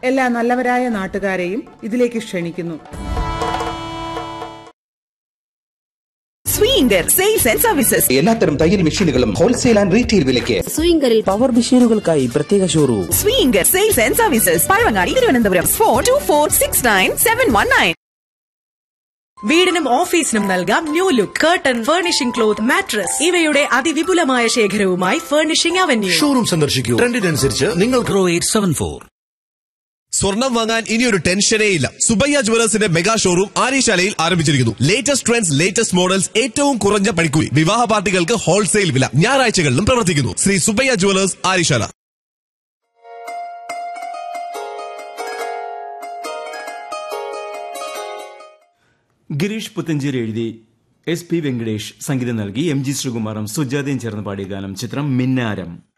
എല്ലാ നല്ലവരായ നാട്ടുകാരെയും ഇതിലേക്ക് ക്ഷണിക്കുന്നു സ്വീങ്കർ സെയിൽസ് ആൻഡ് സർവീസസ് എല്ലാത്തരം തയ്യൽ മെഷീനുകളും ഹോൾസെയിൽ ആൻഡ് റീറ്റെയിൽ വിലയ്ക്ക് സ്വിംഗറിൽ പവർ മെഷീനുകൾക്കായി പ്രത്യേക showroom Swinger sales and services Pazhavangadi Thiruvananthapuram four two four six nine seven one nine വീടിനും ഓഫീസിനും നൽകാം new look curtain furnishing cloth mattress ഇവയുടെ അതിവിപുലമായ ശേഖരവുമായി ഫർണിഷിംഗ് അവന്യൂ ഷോറൂം സന്ദർശിക്കൂ ട്രെൻഡിനനുസരിച്ച് നിങ്ങൾ സീറോ എയ്റ്റ് സെവൻ ഫോർ സ്വർണം വാങ്ങാൻ ഇനിയൊരു ടെൻഷനേ ഇല്ല സുബയ്യ ജുവലേഴ്സിന്റെ മെഗാ ഷോറൂം ആര്യശാലയിൽ ആരംഭിച്ചിരിക്കുന്നു ലേറ്റസ്റ്റ് ട്രെൻഡ്സ് ലേറ്റസ്റ്റ് മോഡൽസ് ഏറ്റവും കുറഞ്ഞ പണിക്കൂലി വിവാഹ പാർട്ടികൾക്ക് ഹോൾസെയിൽ വില ഞായറാഴ്ചകളിലും പ്രവർത്തിക്കുന്നു ശ്രീ സുബയ്യ ജുവലേഴ്സ് ആര്യശാല ഗിരീഷ് പുത്തഞ്ചേരി എഴുതി എസ് പി വെങ്കടേഷ് സംഗീതം നൽകി എം ജി ശ്രീകുമാറും സുജാതയും ചേർന്ന് പാടിയ ഗാനം ചിത്രം മിന്നാരം